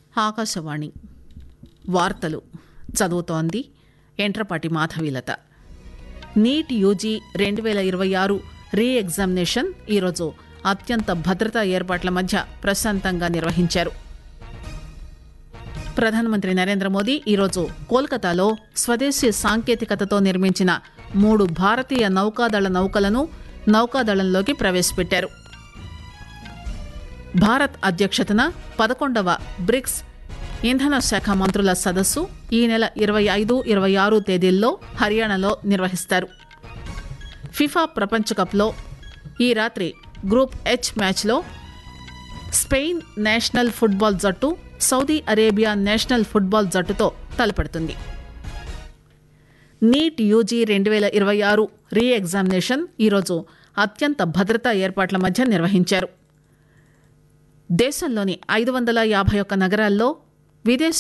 ఆకాశవాణి వార్తలు చదువుతోంది ఎంట్రపాటి మాధవీలత నీట్ యూజీ రెండు వేల ఇరవై ఆరు రీ ఎగ్జామినేషన్ ఈరోజు అత్యంత భద్రతా ఏర్పాట్ల మధ్య ప్రశాంతంగా నిర్వహించారు ప్రధానమంత్రి నరేంద్ర మోదీ ఈరోజు కోల్కతాలో స్వదేశీ సాంకేతికతతో నిర్మించిన మూడు భారతీయ నౌకాదళ నౌకలను నౌకాదళంలోకి ప్రవేశపెట్టారు భారత్ అధ్యక్షతన పదకొండవ బ్రిక్స్ ఇంధన శాఖ మంత్రుల సదస్సు ఈ నెల ఇరవై ఐదు ఇరవై ఆరు తేదీల్లో హర్యానాలో నిర్వహిస్తారు ఫిఫా ప్రపంచ కప్లో ఈ రాత్రి గ్రూప్ హెచ్ మ్యాచ్లో స్పెయిన్ నేషనల్ ఫుట్బాల్ జట్టు సౌదీ అరేబియా నేషనల్ ఫుట్బాల్ జట్టుతో తలపడుతుంది నీట్ యూజీ రెండు వేల ఇరవై ఆరు రీ ఎగ్జామినేషన్ ఈరోజు అత్యంత భద్రతా ఏర్పాట్ల మధ్య నిర్వహించారు దేశంలోని ఐదు వందల యాభై ఒక్క నగరాల్లో విదేశీ